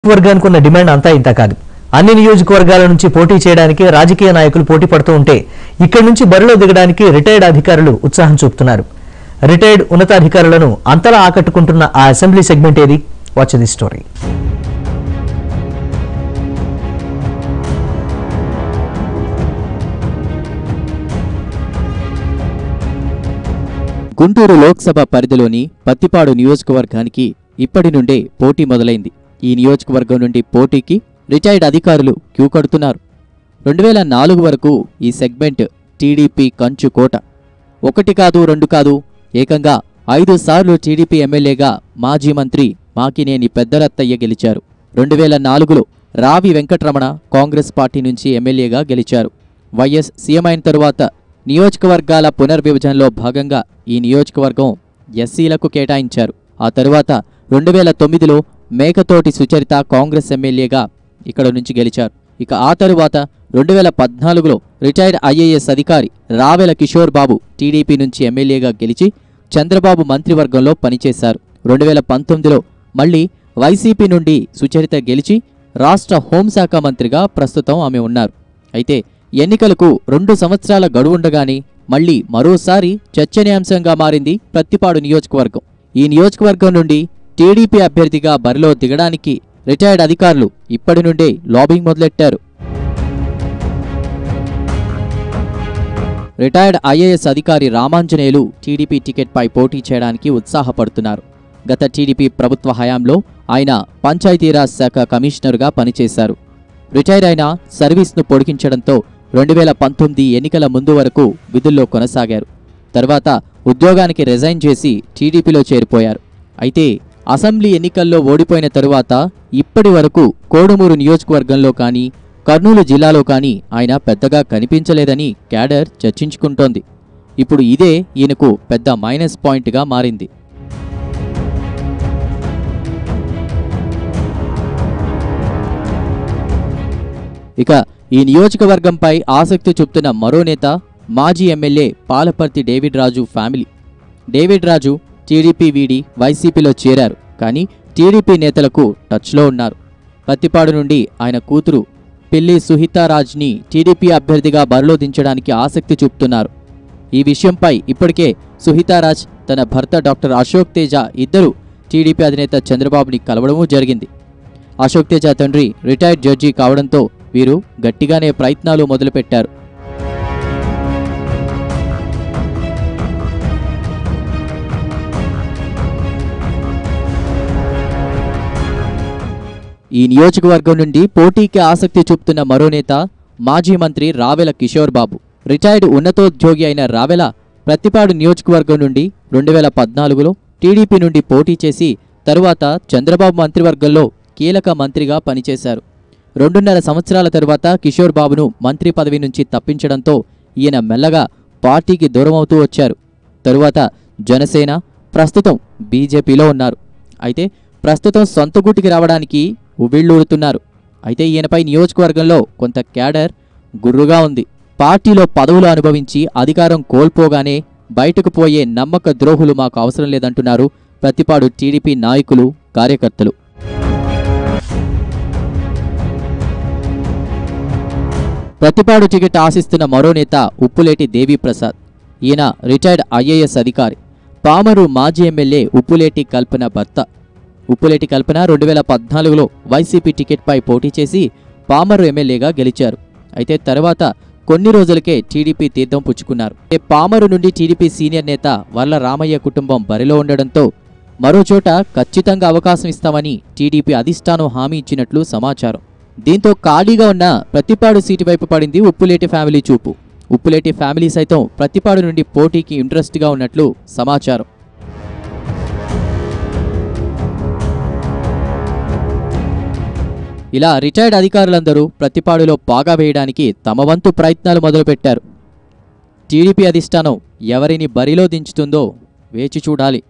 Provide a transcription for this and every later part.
వర్గానికి ఉన్న డిమాండ్ అంతా ఇంత కాదు అన్ని నియోజకవర్గాల నుంచి పోటీ చేయడానికి రాజకీయ నాయకులు పోటీ పడుతూ ఉంటే ఇక్కడి నుంచి బరిలో దిగడానికి రిటైర్డ్ అధికారులు ఉత్సాహం చూపుతున్నారు రిటైర్డ్ ఉన్నతాధికారులను అంతలా ఆకట్టుకుంటున్న ఆ అసెంబ్లీ సెగ్మెంట్ ఏది watch the story Guntur Lok Sabha పరిధిలోని పత్తిపాడు నియోజకవర్గానికి ఇప్పటి నుండే పోటీ మొదలైంది ఈ నియోజకవర్గం నుండి పోటీకి రిటైర్డ్ అధికారులు క్యూ కడుతున్నారు రెండు వేల నాలుగు వరకు ఈ సెగ్మెంట్ టీడీపీ కంచు కోట ఒకటి కాదు రెండు కాదు ఏకంగా ఐదు సార్లు టీడీపీ ఎమ్మెల్యేగా మాజీ మంత్రి మాకినేని పెద్దరత్తయ్య గెలిచారు రెండు వేల నాలుగులో రావి వెంకట్రమణ కాంగ్రెస్ పార్టీ నుంచి ఎమ్మెల్యేగా గెలిచారు వైఎస్ సీఎం అయిన తరువాత నియోజకవర్గాల పునర్విభజనలో భాగంగా ఈ నియోజకవర్గం ఎస్సీలకు కేటాయించారు ఆ తరువాత రెండు వేల తొమ్మిదిలో మేకతోటి సుచరిత కాంగ్రెస్ ఎమ్మెల్యేగా ఇక్కడ నుంచి గెలిచారు ఇక ఆ తరువాత రెండు వేల పద్నాలుగులో రిటైర్డ్ ఐఏఎస్ అధికారి రావెల కిషోర్ బాబు టీడీపీ నుంచి ఎమ్మెల్యేగా గెలిచి చంద్రబాబు మంత్రివర్గంలో పనిచేశారు రెండు వేల పంతొమ్మిదిలో మళ్ళీ వైసీపీ నుండి సుచరిత గెలిచి రాష్ట్ర హోంశాఖ మంత్రిగా ప్రస్తుతం ఆమె ఉన్నారు అయితే ఎన్నికలకు రెండు సంవత్సరాల గడువుండగానే మళ్లీ మరోసారి చర్చనీయాంశంగా మారింది ప్రత్తిపాడు నియోజకవర్గం ఈ నియోజకవర్గం నుండి టీడీపీ అభ్యర్థిగా బరిలో దిగడానికి రిటైర్డ్ అధికారులు ఇప్పటి నుండే లాబింగ్ మొదలెట్టారు రిటైర్డ్ ఐఏఎస్ అధికారి రామాంజనేయులు టీడీపీ టికెట్పై పోటీ చేయడానికి ఉత్సాహపడుతున్నారు గత టీడీపీ ప్రభుత్వ హయాంలో ఆయన పంచాయతీరాజ్ శాఖ కమిషనర్గా పనిచేశారు రిటైర్ అయిన సర్వీస్ను పొడిగించడంతో రెండు వేల పంతొమ్మిది ఎన్నికల ముందు వరకు విధుల్లో కొనసాగారు తర్వాత ఉద్యోగానికి రిజైన్ చేసి టీడీపీలో చేరిపోయారు అయితే అసెంబ్లీ ఎన్నికల్లో ఓడిపోయిన తరువాత ఇప్పటి వరకు కోడుమూరు నియోజకవర్గంలో కానీ కర్నూలు జిల్లాలో కానీ ఆయన పెద్దగా కనిపించలేదని క్యాడర్ చర్చించుకుంటోంది ఇప్పుడు ఇదే ఈయనకు పెద్ద మైనస్ పాయింట్గా మారింది ఇక ఈ నియోజకవర్గంపై ఆసక్తి చూపుతున్న మరో నేత మాజీ MLA Palaparthi David Raju family David Raju TDP వీడి వైసీపీలో చేరారు కానీ టీడీపీ నేతలకు టచ్లో ఉన్నారు పత్తిపాడు నుండి ఆయన కూతురు పిల్లి సుహితారాజ్ని టీడీపీ అభ్యర్థిగా బరిలో దించడానికి ఆసక్తి చూపుతున్నారు ఈ విషయంపై ఇప్పటికే సుహితారాజ్ తన భర్త డాక్టర్ అశోక్ తేజ ఇద్దరు టీడీపీ అధినేత చంద్రబాబుని కలవడమూ జరిగింది అశోక్ తేజ తండ్రి రిటైర్డ్ జడ్జి కావడంతో వీరు గట్టిగానే ప్రయత్నాలు మొదలుపెట్టారు ఈ నియోజకవర్గం నుండి పోటీకి ఆసక్తి చూపుతున్న మరో నేత మాజీ మంత్రి రావెల కిషోర్ బాబు రిటైర్డ్ ఉన్నతోద్యోగి అయిన రావెల ప్రతిపాడు నియోజకవర్గం నుండి రెండు వేల పద్నాలుగులో టీడీపీ నుండి పోటీ చేసి తరువాత చంద్రబాబు మంత్రివర్గంలో కీలక మంత్రిగా పనిచేశారు రెండున్నర సంవత్సరాల తరువాత కిషోర్ బాబును మంత్రి పదవి నుంచి తప్పించడంతో ఈయన మెల్లగా పార్టీకి దూరమవుతూ వచ్చారు తరువాత జనసేన ప్రస్తుతం బీజేపీలో ఉన్నారు అయితే ప్రస్తుతం సొంత గూటికి రావడానికి ఉవ్విళ్ళూరుతున్నారు అయితే ఈయనపై నియోజకవర్గంలో కొంత క్యాడర్ గుర్రుగా ఉంది పార్టీలో పదవులు అనుభవించి అధికారం కోల్పోగానే బయటకు పోయే నమ్మక ద్రోహులు మాకు అవసరం లేదంటున్నారు ప్రతిపాడు టీడీపీ నాయకులు కార్యకర్తలు ప్రతిపాడు టికెట్ ఆశిస్తున్న మరో నేత ఉప్పులేటి దేవీప్రసాద్ ఈయన రిటైర్డ్ ఐఏఎస్ అధికారి పామరు మాజీ ఎమ్మెల్యే ఉప్పులేటి కల్పన భర్త ఉప్పులేటి కల్పన రెండు వేల పద్నాలుగులో వైసీపీ టికెట్పై పోటీ చేసి పామరు ఎమ్మెల్యేగా గెలిచారు అయితే తర్వాత కొన్ని రోజులకే టీడీపీ తీర్థం పుచ్చుకున్నారు ఏ పామరు నుండి టీడీపీ సీనియర్ నేత వర్ల రామయ్య కుటుంబం బరిలో ఉండడంతో మరోచోట ఖచ్చితంగా అవకాశం ఇస్తామని టీడీపీ అధిష్టానం హామీ ఇచ్చినట్లు సమాచారం దీంతో ఖాళీగా ఉన్న ప్రతిపాడు సీటు వైపు పడింది ఉప్పులేటి ఫ్యామిలీ చూపు ఉప్పులేటి ఫ్యామిలీ సైతం ప్రతిపాడు నుండి పోటీకి ఇంట్రెస్ట్గా ఉన్నట్లు సమాచారం ఇలా రిటైర్డ్ అధికారులందరూ ప్రతిపాడులో పాగా వేయడానికి తమ వంతు ప్రయత్నాలు మొదలుపెట్టారు టీడీపీ అధిష్టానం ఎవరిని బరిలో దించుతుందో వేచి చూడాలి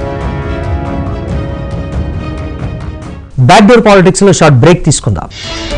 బ్యాక్డోర్ పాలిటిక్స్ లో షార్ట్ బ్రేక్ తీసుకుందాం